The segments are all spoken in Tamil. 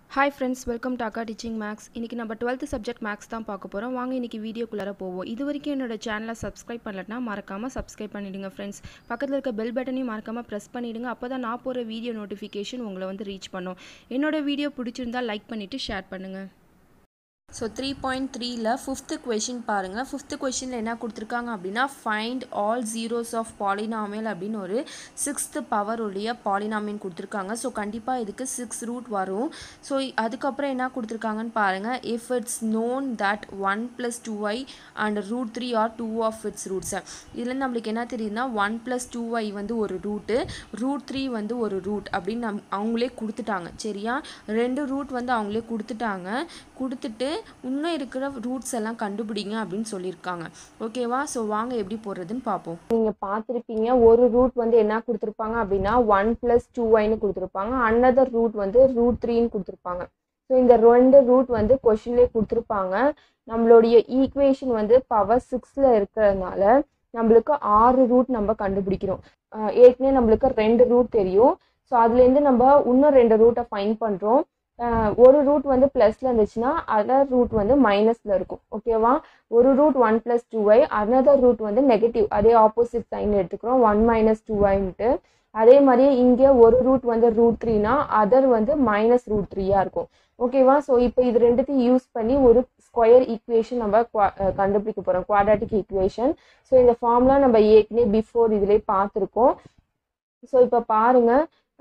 hi friends welcome to Akka teaching maths இன்றைக்கி நம்ம டுவெல்த்து சப்ஜெக்ட் மேக்ஸ் தான் பார்க்க போகிறோம் வாங்க இன்றைக்கி வீடியோக்குள்ளார போவோம் இது வரைக்கும் என்னோட சேனலை சப்ஸ்கிரைப் பண்ணலன்னா மறக்காமல் சப்ஸ்கிரைப் பண்ணிவிடுங்க ஃப்ரெண்ட்ஸ் பக்கத்தில் இருக்க பெல் பட்டனையும் மறக்காமல் ப்ரெஸ் பண்ணிவிடுங்க அப்போ தான் நான் போகிற வீடியோ நோட்டிஃபிகேஷன் உங்களை வந்து ரீச் பண்ணும் என்னோட வீடியோ பிடிச்சிருந்தா லைக் பண்ணிவிட்டு ஷேர் பண்ணுங்கள் ஸோ த்ரீ பாயிண்ட் த்ரீல ஃபிஃப்த்து கொஷின் பாருங்கள் ஃபிஃப்த்து கொஷினில் என்ன கொடுத்துருக்காங்க அப்படின்னா find all zeros of polynomial அப்படின்னு ஒரு சிக்ஸ்த்து பவர் உடைய பாலினாமியல் கொடுத்துருக்காங்க ஸோ கண்டிப்பாக இதுக்கு சிக்ஸ் ரூட் வரும் ஸோ அதுக்கப்புறம் என்ன கொடுத்துருக்காங்கன்னு பாருங்கள் if it's known that one plus two y and root three are two of its ரூட்ஸை இதில் நம்மளுக்கு என்ன தெரியுதுன்னா ஒன் ப்ளஸ் டூ ஒய் வந்து ஒரு ரூட்டு ரூட் த்ரீ வந்து ஒரு ரூட் அப்படின்னு நம் அவங்களே கொடுத்துட்டாங்க சரியா ரெண்டு ரூட் வந்து அவங்களே கொடுத்துட்டாங்க கொடுத்துட்டு இன்னும் இருக்கிற ரூட்ஸ் எல்லாம் கண்டுபிடிங்க அப்படின்னு சொல்லியிருக்காங்க ஓகேவா ஸோ வாங்க எப்படி போடுறதுன்னு பார்ப்போம் நீங்க பார்த்துருப்பீங்க ஒரு ரூட் வந்து என்ன கொடுத்துருப்பாங்க அப்படின்னா ஒன் பிளஸ் டூ ஒய்னு கொடுத்துருப்பாங்க அன்னதர் ரூட் வந்து ரூட் த்ரீன்னு கொடுத்துருப்பாங்க ஸோ இந்த ரெண்டு ரூட் வந்து கொஷின்லேயே கொடுத்துருப்பாங்க நம்மளுடைய ஈக்குவேஷன் வந்து பவர் சிக்ஸில் இருக்கிறதுனால நம்மளுக்கு ஆறு ரூட் நம்ம கண்டுபிடிக்கிறோம் ஆஹ் ஏற்கனவே நம்மளுக்கு ரெண்டு ரூட் தெரியும் ஸோ அதுலேருந்து நம்ம இன்னும் ரெண்டு ரூட்டை ஃபைன் பண்ணுறோம் ஒரு ரூட் வந்து ப்ளஸில் இருந்துச்சுன்னா அதர் ரூட் வந்து மைனஸில் இருக்கும் ஓகேவா ஒரு root one plus two y another root வந்து நெகட்டிவ் அதே ஆப்போசிட் சைன் எடுத்துக்கிறோம் ஒன் மைனஸ் டூ ஒய்ன்ட்டு அதே மாதிரியே இங்கே ஒரு ரூட் வந்து ரூட் த்ரீனா அதர் வந்து மைனஸ் ரூட் த்ரீயாக இருக்கும் ஓகேவா ஸோ இப்போ இது ரெண்டுத்தையும் யூஸ் பண்ணி ஒரு ஸ்கொயர் ஈக்குவேஷன் நம்ம qua- அஹ் கண்டுபிடிக்க போகிறோம் குவாட்ராட்டிக் ஈக்குவேஷன் ஸோ இந்த ஃபார்ம்லாம் நம்ம ஏற்கனவே பிஃபோர் இதிலே பார்த்துருக்கோம் ஸோ இப்போ பாருங்க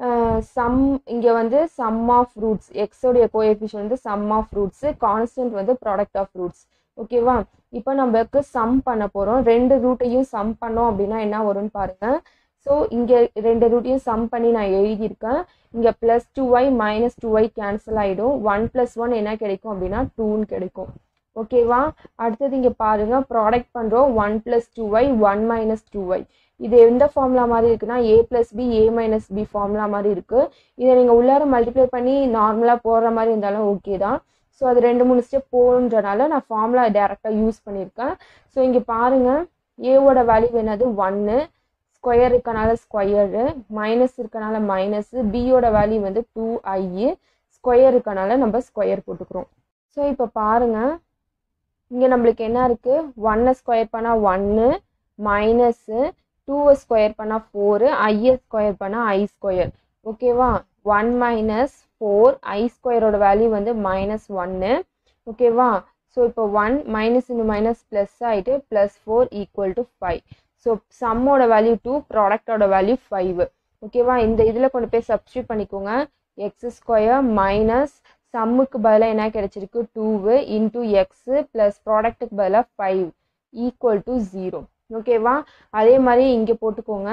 சம் இங்கே வந்து சம் ஆஃப் ரூட்ஸ் எக்ஸோடைய கோஎஃபிஷியன் வந்து சம் ஆஃப் ரூட்ஸ் கான்ஸ்டன்ட் வந்து ப்ராடக்ட் ஆஃப் ரூட்ஸ் ஓகேவா இப்போ நம்மளுக்கு சம் பண்ண போகிறோம் ரெண்டு ரூட்டையும் சம் பண்ணோம் அப்படின்னா என்ன வரும்னு பாருங்க ஸோ இங்கே ரெண்டு ரூட்டையும் சம் பண்ணி நான் எழுதியிருக்கேன் இங்கே plus two y minus two y cancel ஆகிடும் ஒன் ப்ளஸ் ஒன் என்ன கிடைக்கும் அப்படின்னா டூன்னு கிடைக்கும் ஓகேவா அடுத்தது இங்கே பாருங்க ப்ராடக்ட் பண்ணுறோம் one plus two y one minus two y இது எந்த ஃபார்முலா மாதிரி இருக்குன்னா a plus b a minus b formula மாதிரி இருக்கு இதை நீங்கள் உள்ளார மல்டிப்ளை பண்ணி நார்மலாக போடுற மாதிரி இருந்தாலும் ஓகே தான் ஸோ அது ரெண்டு மூணு ஸ்டெப் போகணுன்றனால நான் ஃபார்முலா டேரெக்டாக யூஸ் பண்ணியிருக்கேன் ஸோ இங்கே பாருங்க ஏவோட வேல்யூ என்னது ஒன்று ஸ்கொயர் இருக்கனால ஸ்கொயரு மைனஸ் இருக்கனால மைனஸ் பியோட வேல்யூ வந்து டூ ஐ ஸ்கொயர் இருக்கனால நம்ம ஸ்கொயர் போட்டுக்கிறோம் ஸோ இப்போ பாருங்க இங்கே நம்மளுக்கு என்ன இருக்கு ஒன்னை ஸ்கொயர் பண்ணால் ஒன்று மைனஸு டூவை ஸ்கொயர் பண்ணால் ஃபோரு ஐயை ஸ்கொயர் பண்ணால் ஐ ஸ்கொயர் ஓகேவா ஒன் மைனஸ் ஃபோர் ஐ ஸ்கொயரோட வேல்யூ வந்து மைனஸ் ஒன்று ஓகேவா ஸோ இப்போ one minus into minus plus ஆகிட்டு plus four equal to five so சம்மோட வேல்யூ டூ ப்ராடக்டோட வேல்யூ ஃபைவ் ஓகேவா இந்த இதில் கொண்டு போய் சப்ஸ்டியூட் பண்ணிக்கோங்க எக்ஸ் ஸ்கொயர் மைனஸ் சம்முக்கு பதிலாக என்ன கிடைச்சிருக்கு டூவு இன்டூ எக்ஸு ப்ளஸ் ப்ராடக்ட்டுக்கு பதிலாக ஃபைவ் ஈக்குவல் டு ஜீரோ ஓகேவா அதே மாதிரி இங்கே போட்டுக்கோங்க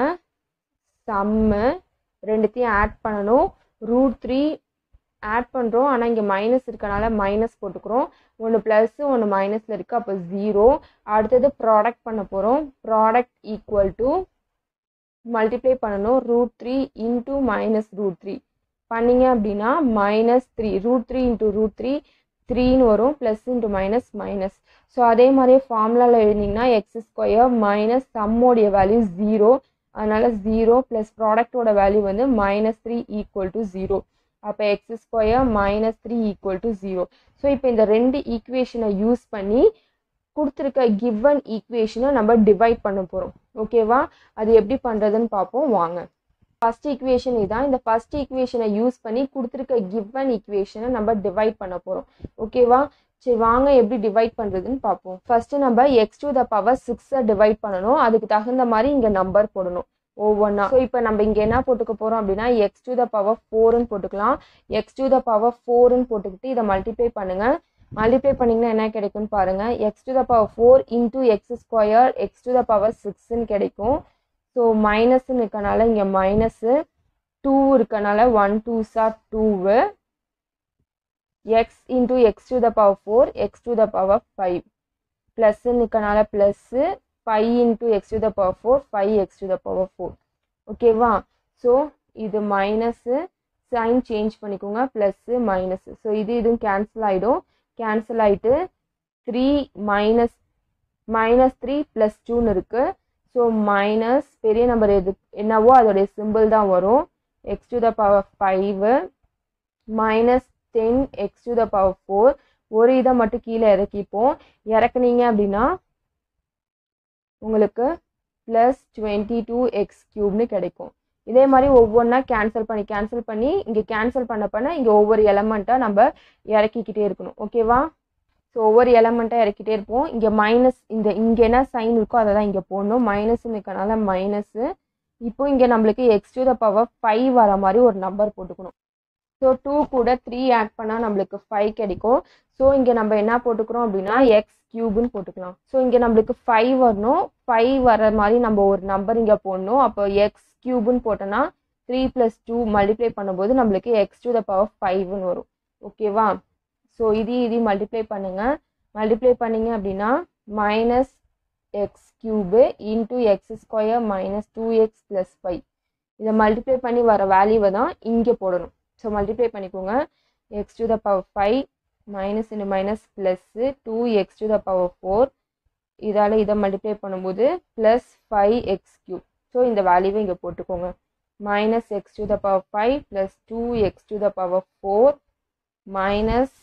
சம்மு ரெண்டுத்தையும் ஆட் பண்ணணும் ரூட் த்ரீ ஆட் பண்ணுறோம் ஆனால் இங்கே மைனஸ் இருக்கனால மைனஸ் போட்டுக்கிறோம் ஒன்று ப்ளஸ்ஸு ஒன்று மைனஸில் இருக்குது அப்போ ஜீரோ அடுத்தது ப்ராடக்ட் பண்ண போகிறோம் ப்ராடக்ட் ஈக்குவல் டு மல்டிப்ளை பண்ணணும் root three into minus root three பண்ணீங்க அப்படின்னா minus three root three into root three த்ரீன்னு வரும் plus into minus minus so அதே மாதிரியே ஃபார்முலாவில் எழுதிங்கன்னா எக்ஸ் ஸ்கொயர் மைனஸ் சம்மோடைய வேல்யூ ஜீரோ அதனால ஜீரோ ப்ளஸ் ப்ராடக்டோட வேல்யூ வந்து minus three equal to zero அப்போ x square minus three equal to zero so இப்போ இந்த ரெண்டு ஈக்குவேஷனை யூஸ் பண்ணி கொடுத்துருக்க கிவன் ஈக்குவேஷனை நம்ம டிவைட் பண்ண போகிறோம் ஓகேவா அது எப்படி பண்ணுறதுன்னு பார்ப்போம் வாங்க ஃபர்ஸ்ட் ஈக்குவேஷன் இதான் இந்த ஃபர்ஸ்ட் ஈக்குவேஷனை யூஸ் பண்ணி கொடுத்துருக்க கிவன் ஈக்குவேஷனை நம்ம டிவைட் பண்ண போகிறோம் ஓகேவா சரி வாங்க எப்படி டிவைட் பண்ணுறதுன்னு பார்ப்போம் ஃபர்ஸ்ட் நம்ம எக்ஸ் டு த பவர் சிக்ஸை டிவைட் பண்ணணும் அதுக்கு தகுந்த மாதிரி இங்கே நம்பர் போடணும் ஒவ்வொன்றா ஸோ இப்போ நம்ம இங்கே என்ன போட்டுக்க போகிறோம் அப்படின்னா எக்ஸ் டு த பவர் ஃபோர்னு போட்டுக்கலாம் எக்ஸ் டு த பவர் ஃபோர்னு போட்டுக்கிட்டு இதை மல்டிப்ளை பண்ணுங்க மல்டிப்ளை பண்ணிங்கன்னா என்ன கிடைக்கும்னு பாருங்க x to the power four into x square x to the power சிக்ஸ்ன்னு கிடைக்கும் ஸோ மைனஸ்ன்னு இருக்கனால இங்கே மைனஸு டூ இருக்கனால ஒன் டூ சார் two x into x to the power four x to the power five ப்ளஸ்ன்னு இருக்கனால plus five into x to the power four five x to the power four ஓகேவா ஸோ இது மைனஸு சைன் சேஞ்ச் பண்ணிக்கோங்க ப்ளஸ்ஸு மைனஸு ஸோ இது இதுவும் கேன்சல் ஆகிடும் கேன்சல் ஆகிட்டு three minus minus three plus டூன்னு இருக்குது ஸோ மைனஸ் பெரிய நம்பர் எது என்னவோ அதோடைய சிம்பிள் தான் வரும் x to the power five minus ten x to the power four ஒரு இதை மட்டும் கீழே இறக்கிப்போம் இறக்குனீங்க அப்படின்னா உங்களுக்கு ப்ளஸ் டுவெண்ட்டி டூ எக்ஸ் க்யூப்னு கிடைக்கும் இதே மாதிரி ஒவ்வொன்றா கேன்சல் பண்ணி கேன்சல் பண்ணி இங்கே கேன்சல் பண்ண பண்ண இங்கே ஒவ்வொரு எலமெண்ட்டாக நம்ம இறக்கிக்கிட்டே இருக்கணும் ஓகேவா ஸோ ஒவ்வொரு எலமெண்ட்டாக இறக்கிட்டே இருப்போம் இங்கே மைனஸ் இந்த இங்கே என்ன சைன் இருக்கோ அதை தான் இங்கே போடணும் மைனஸ்ன்னு இருக்கனால மைனஸு இப்போ இங்கே நம்மளுக்கு x to the power five வர மாதிரி ஒரு நம்பர் போட்டுக்கணும் ஸோ டூ கூட த்ரீ ஆட் பண்ணால் நம்மளுக்கு ஃபைவ் கிடைக்கும் ஸோ இங்கே நம்ம என்ன போட்டுக்கிறோம் அப்படின்னா எக்ஸ் கியூப்னு போட்டுக்கலாம் ஸோ இங்கே நம்மளுக்கு ஃபைவ் வரணும் ஃபைவ் வர மாதிரி நம்ம ஒரு நம்பர் இங்கே போடணும் அப்போ எக்ஸ் கியூப்னு போட்டோன்னா த்ரீ ப்ளஸ் டூ மல்டிப்ளை பண்ணும்போது நம்மளுக்கு எக்ஸ் டு த பவர் ஃபைவ்னு வரும் ஓகேவா ஸோ இது இது மல்டிப்ளை பண்ணுங்கள் மல்டிப்ளை பண்ணிங்க அப்படின்னா minus x cube into x square minus two x plus five இதை மல்டிப்ளை பண்ணி வர வேல்யூவை தான் இங்கே போடணும் ஸோ மல்டிப்ளை பண்ணிக்கோங்க x to the power five minus into minus plus two x to the power four இதால் இதை மல்டிப்ளை பண்ணும்போது plus five x cube so இந்த வேல்யூவை இங்கே போட்டுக்கோங்க minus x to the power five plus two x to the power four minus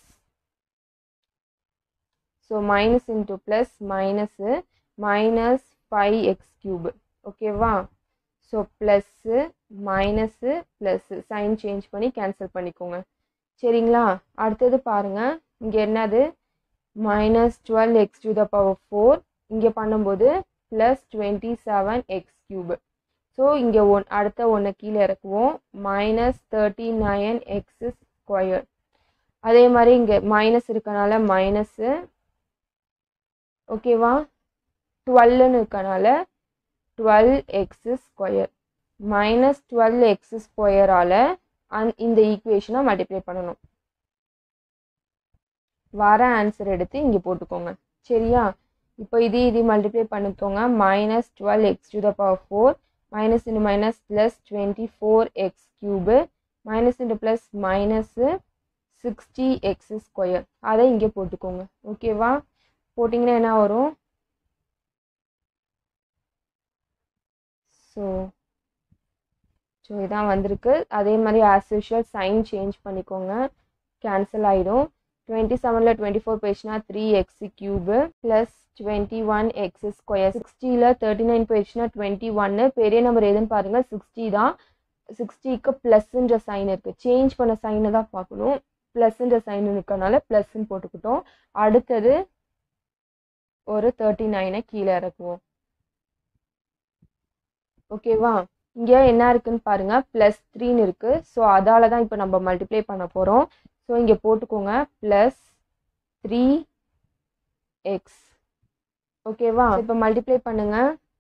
so minus into plus minus minus five x cube ஓகேவா so plus minus plus sign change பண்ணி கேன்சல் பண்ணிக்கோங்க சரிங்களா அடுத்தது பாருங்கள் இங்கே என்னது minus twelve x to the power four இங்கே பண்ணும்போது plus twenty seven x cube so இங்கே ஒன் அடுத்த ஒன்று கீழே இறக்குவோம் minus thirty nine x square அதே மாதிரி இங்கே மைனஸ் இருக்கனால மைனஸு ஓகேவா டுவெல்னு இருக்கனால twelve x square minus twelve x ஸ்கொயரால் அந் இந்த ஈக்குவேஷனை மல்டிப்ளை பண்ணணும் வர ஆன்சர் எடுத்து இங்கே போட்டுக்கோங்க சரியா இப்போ இது இது மல்டிப்ளை பண்ணிக்கோங்க minus twelve x to the power four minus into minus plus twenty four x cube minus into plus minus sixty x square அதை இங்கே போட்டுக்கோங்க ஓகேவா போட்டிங்கன்னா என்ன வரும் ஸோ ஸோ இதான் வந்திருக்கு அதே மாதிரி ஆஸ் யூஷுவல் சைன் சேஞ்ச் பண்ணிக்கோங்க கேன்சல் ஆகிடும் டுவெண்ட்டி செவனில் டுவெண்ட்டி ஃபோர் போயிடுச்சுன்னா three x cube plus twenty one x square சிக்ஸ்டியில் தேர்ட்டி நைன் போயிடுச்சுன்னா டுவெண்ட்டி ஒன்று பெரிய நம்பர் எதுன்னு பாருங்கள் சிக்ஸ்டி தான் சிக்ஸ்டிக்கு ப்ளஸ்ன்ற சைன் இருக்குது சேஞ்ச் பண்ண சைனை தான் பார்க்கணும் ப்ளஸ்ன்ற சைன் இருக்கனால ப்ளஸ்ன்னு போட்டுக்கிட்டோம் அடுத்தது ஒரு தேர்ட்டி நைனை கீழே இறக்குவோம் ஓகேவா இங்கே என்ன இருக்குன்னு பாருங்க ப்ளஸ் த்ரீன்னு இருக்கு ஸோ அதால தான் இப்போ நம்ம மல்டிப்ளை பண்ண போகிறோம் ஸோ இங்கே போட்டுக்கோங்க ப்ளஸ் த்ரீ எக்ஸ் ஓகேவா இப்போ மல்டிப்ளை பண்ணுங்க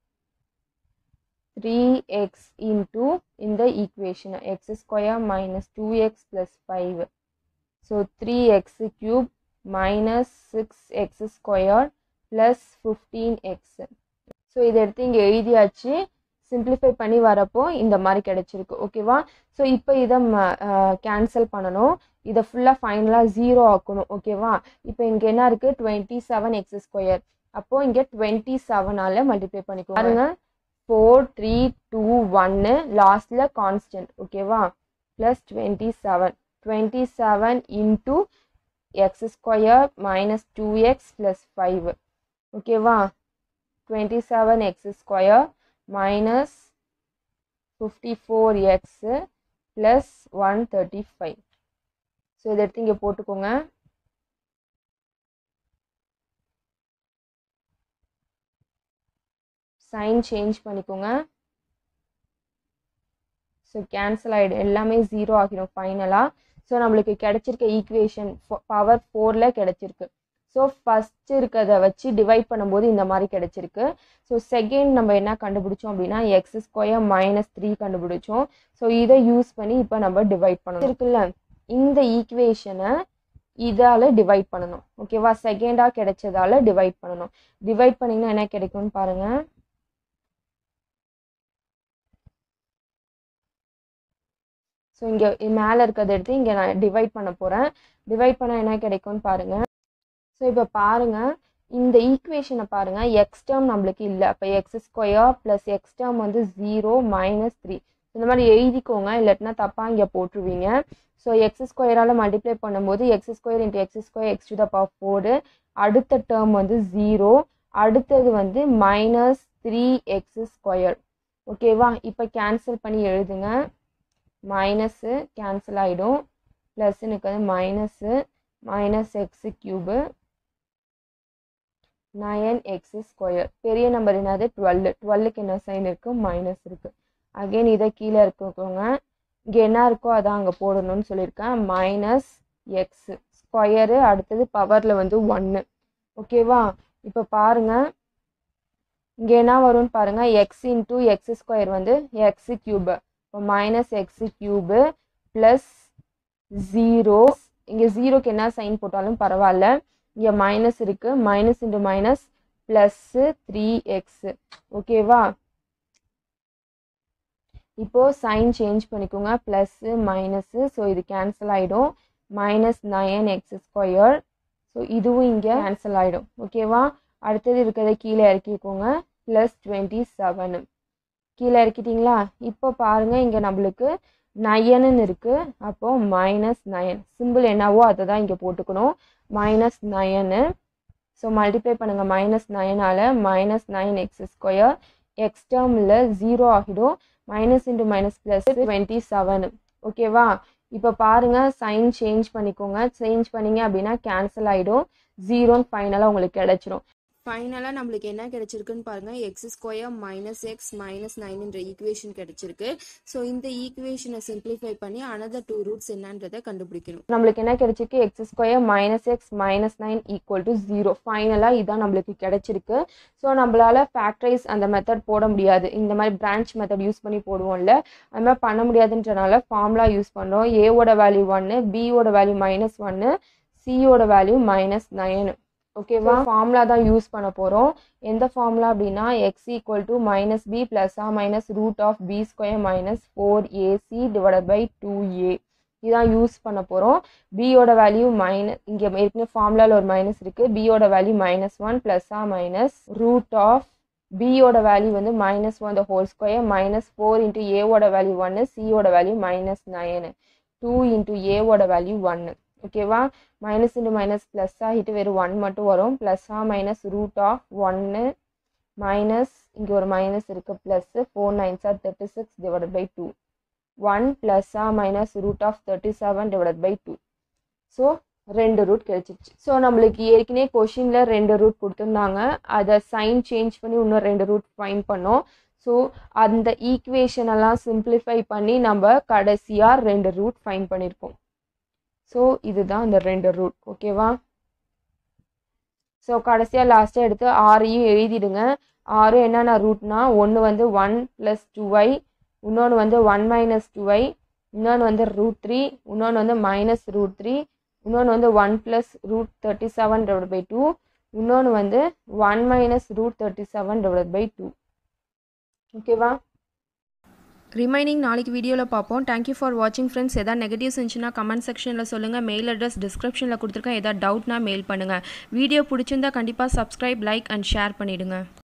த்ரீ எக்ஸ் இன்டூ இந்த equation x square minus two x plus five so three x cube minus six x square plus fifteen x so இதை எடுத்து இங்கே எழுதியாச்சு சிம்பிளிஃபை பண்ணி வரப்போ இந்த மாதிரி கிடைச்சிருக்கு ஓகேவா ஸோ இப்போ இதை கேன்சல் பண்ணணும் இதை ஃபுல்லாக ஃபைனலாக ஜீரோ ஆக்கணும் ஓகேவா இப்போ இங்கே என்ன இருக்குது டுவெண்ட்டி செவன் எக்ஸ் ஸ்கொயர் அப்போது இங்கே டுவெண்ட்டி செவனால் மல்டிப்ளை பண்ணிக்கோ பாருங்க ஃபோர் த்ரீ டூ ஒன்று லாஸ்டில் கான்ஸ்டன்ட் ஓகேவா plus twenty seven twenty seven into x square minus two x plus five ஓகேவா twenty seven x square minus fifty four x plus one thirty five so இதை எடுத்து இங்கே போட்டுக்கோங்க சைன் சேஞ்ச் பண்ணிக்கோங்க ஸோ கேன்சல் ஆகிடும் எல்லாமே ஜீரோ ஆகிடும் ஃபைனலாக ஸோ நம்மளுக்கு கிடைச்சிருக்க ஈக்குவேஷன் பவர் ஃபோரில் கிடைச்சிருக்கு ஸோ ஃபஸ்ட் இருக்கிறத வச்சு டிவைட் பண்ணும்போது இந்த மாதிரி கிடைச்சிருக்கு ஸோ செகண்ட் நம்ம என்ன கண்டுபிடிச்சோம் அப்படின்னா எக்ஸ் ஸ்கொயர் மைனஸ் த்ரீ கண்டுபிடிச்சோம் ஸோ இதை யூஸ் பண்ணி இப்போ நம்ம டிவைட் பண்ணணும் இருக்குல்ல இந்த ஈக்குவேஷனை இதால் டிவைட் பண்ணணும் ஓகேவா செகண்டாக கிடைச்சதால டிவைட் பண்ணணும் டிவைட் பண்ணிங்கன்னா என்ன கிடைக்கும்னு பாருங்கள் ஸோ இங்கே மேலே இருக்கிறத எடுத்து இங்கே நான் டிவைட் பண்ண போகிறேன் டிவைட் பண்ணால் என்ன கிடைக்கும்னு பாருங்கள் ஸோ இப்போ பாருங்கள் இந்த ஈக்குவேஷனை பாருங்கள் எக்ஸ் டேர்ம் நம்மளுக்கு இல்லை அப்போ x square plus x term வந்து ஜீரோ மைனஸ் த்ரீ இந்த மாதிரி எழுதிக்கோங்க இல்லாட்டினா தப்பாக இங்கே போட்டுருவீங்க ஸோ எக்ஸ் ஸ்கொயரால் மல்டிப்ளை பண்ணும்போது x square into x square x to the power four அடுத்த டேர்ம் வந்து ஜீரோ அடுத்தது வந்து மைனஸ் த்ரீ எக்ஸ் ஸ்கொயர் ஓகேவா இப்போ கேன்சல் பண்ணி எழுதுங்க மைனஸு கேன்சல் ஆகிடும் ப்ளஸ்னுக்கு வந்து minus minus x cube nine x square பெரிய நம்பர் என்னது டுவெல் டுவெல்லுக்கு என்ன சைன் இருக்குது மைனஸ் இருக்குது அகெயின் இதை கீழே இருக்கோங்க இங்கே என்ன இருக்கோ அதான் அங்கே போடணும்னு சொல்லியிருக்கேன் மைனஸ் எக்ஸ் ஸ்கொயரு அடுத்தது பவரில் வந்து ஒன்று ஓகேவா இப்போ பாருங்கள் இங்கே என்ன வரும்னு பாருங்கள் எக்ஸ் இன்டூ எக்ஸ் ஸ்கொயர் வந்து எக்ஸ் க்யூபு இப்போ minus x cube plus zero இங்கே ஜீரோக்கு என்ன சைன் போட்டாலும் பரவாயில்ல இங்கே மைனஸ் இருக்குது minus into minus plus three x ஓகேவா இப்போது சைன் சேஞ்ச் பண்ணிக்கோங்க ப்ளஸ்ஸு மைனஸு ஸோ இது கேன்சல் ஆகிடும் minus nine x square so இதுவும் இங்கே கேன்சல் ஆகிடும் ஓகேவா அடுத்தது இருக்கிறத கீழே இறக்கிக்கோங்க ப்ளஸ் டுவெண்ட்டி செவனு கீழே இறக்கிட்டிங்களா இப்போ பாருங்கள் இங்கே நம்மளுக்கு நயனுன்னு இருக்குது அப்போது மைனஸ் நயன் சிம்பிள் என்னவோ அதை தான் இங்கே போட்டுக்கணும் மைனஸ் நயனு ஸோ மல்டிப்ளை பண்ணுங்கள் மைனஸ் நயனால் minus nine x square x டேர்மில் ஜீரோ ஆகிடும் minus into minus plus twenty seven ஓகேவா இப்போ பாருங்கள் சைன் சேஞ்ச் பண்ணிக்கோங்க சேஞ்ச் பண்ணிங்க அப்படின்னா கேன்சல் ஆகிடும் ஜீரோன்னு ஃபைனலாக உங்களுக்கு கிடச்சிரும் ஃபைனலாக நம்மளுக்கு என்ன கிடைச்சிருக்குன்னு பாருங்கள் x square minus x minus நைன்ன்ற ஈக்குவேஷன் கிடைச்சிருக்கு ஸோ இந்த ஈக்குவேஷனை சிம்பிளிஃபை பண்ணி அனதர் டூ ரூட்ஸ் என்னன்றதை கண்டுபிடிக்கணும் நம்மளுக்கு என்ன கிடைச்சிருக்கு x square minus x minus nine equal to zero ஃபைனலாக இதான் நம்மளுக்கு கிடைச்சிருக்கு ஸோ நம்மளால ஃபேக்டரைஸ் அந்த மெத்தட் போட முடியாது இந்த மாதிரி பிரான்ச் மெத்தட் யூஸ் பண்ணி போடுவோம்ல அது மாதிரி பண்ண முடியாதுன்றனால ஃபார்முலா யூஸ் பண்ணுறோம் ஏவோட வேல்யூ ஒன்று பியோட வேல்யூ மைனஸ் ஒன்று சியோட வேல்யூ மைனஸ் நைனு ஓகேவா ஃபார்முலா தான் யூஸ் பண்ண போகிறோம் எந்த ஃபார்முலா அப்படின்னா x equal to minus b plus or minus root of b square minus four ac divide by two a இதான் யூஸ் பண்ண போகிறோம் பியோட வேல்யூ மைனஸ் இங்கே ஏற்கனவே ஃபார்முலாவில் ஒரு மைனஸ் இருக்குது பியோட value minus one plus or minus root of பியோட வேல்யூ வந்து minus one the whole square minus four into ஏவோட வேல்யூ ஒன்று சியோட value minus nine two into ஏவோட வேல்யூ ஒன்று ஓகேவா மைனஸ் இன்ட்டு மைனஸ் ப்ளஸ் ஆகிட்டு வெறும் ஒன் மட்டும் வரும் ப்ளஸ்ஸாக மைனஸ் ரூட் ஆஃப் ஒன்று மைனஸ் இங்கே ஒரு மைனஸ் இருக்குது ப்ளஸ்ஸு ஃபோர் நைன்ஸா thirty six divide by two one ப்ளஸ்ஸா minus root of thirty seven divide by two so ரெண்டு ரூட் கிடைச்சிருச்சு ஸோ நம்மளுக்கு ஏற்கனவே கொஷினில் ரெண்டு ரூட் கொடுத்துருந்தாங்க அதை சைன் சேஞ்ச் பண்ணி இன்னும் ரெண்டு ரூட் ஃபைன் பண்ணோம் ஸோ அந்த ஈக்குவேஷனெல்லாம் சிம்பிளிஃபை பண்ணி நம்ம கடைசியாக ரெண்டு ரூட் ஃபைன் பண்ணியிருக்கோம் ஸோ இதுதான் இந்த ரெண்டு ரூட் ஓகேவா ஸோ கடைசியாக லாஸ்ட்டாக எடுத்து ஆறையும் எழுதிடுங்க ஆறு என்னென்ன ரூட்னா ஒன்று வந்து ஒன் ப்ளஸ் டூ ஐ இன்னொன்று வந்து ஒன் மைனஸ் டூ ஐ இன்னொன்று வந்து ரூட் த்ரீ இன்னொன்று வந்து மைனஸ் ரூட் த்ரீ இன்னொன்று வந்து one plus root thirty seven divide by two இன்னொன்று வந்து one minus root thirty seven divide by two ஓகேவா ரிமைனிங் நாளைக்கு வீடியோவில் பார்ப்போம் தேங்க்யூ ஃபார் வாட்சிங் ஃப்ரெண்ட்ஸ் எதாவது நெகட்டிவ்ஸ் இருந்துச்சுன்னா கமெண்ட் செக்ஷனில் சொல்லுங்கள் மெயில் அட்ரஸ் டிஸ்கிரிப்ஷனில் கொடுத்துருக்கேன் எதாவது டவுட்னா மெயில் பண்ணுங்கள் வீடியோ பிடிச்சிருந்தா கண்டிப்பாக சப்ஸ்கிரைப் லைக் அண்ட் ஷேர் பண்ணிவிடுங்க